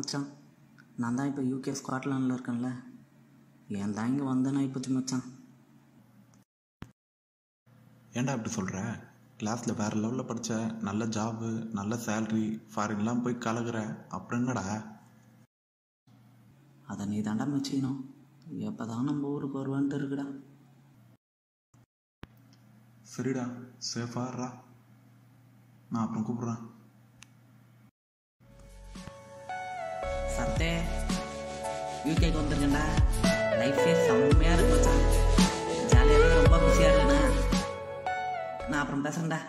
மச்சான் நான் தான் இப்போ யூகே ஸ்காட்லாண்டில் இருக்கேன்ல ஏன் தான் இங்கே வந்தேன்னா இப்போச்சு மச்சான் ஏன்டா இப்படி சொல்கிற கிளாஸில் வேறு லெவலில் படித்த நல்ல ஜாபு நல்ல சேல்ரி ஃபாரின்லாம் போய் கலகுற அப்புறம் என்னடா அதை நீ தாண்டா மெச்சிக்கணும் எப்போ தான் நம்ம ஊருக்கு வருவான்ட்டு இருக்குடா சரிடா சேஃபாகிறா நான் அப்புறம் கூப்பிட்றேன் சத்தே யூகேக்கு வந்திருக்கேன்டா லைஃபே செம்மையாக இருக்கு மச்சான் ஜாலியாக ரொம்ப பிஸியாக இருக்குண்ணா நான் அப்புறம் பேசுகிறேன்டா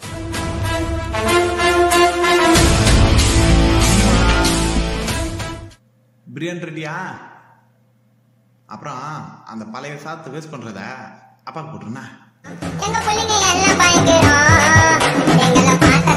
பிரியாணி ரெடியா அப்புறம் அந்த பழைய சாதத்தை வேஸ்ட் பண்ணுறத அப்பாவுக்கு போட்டுருண்ணா எங்க பிள்ளைங்க எல்லாம் பயங்கரம் எங்களை பார்த்த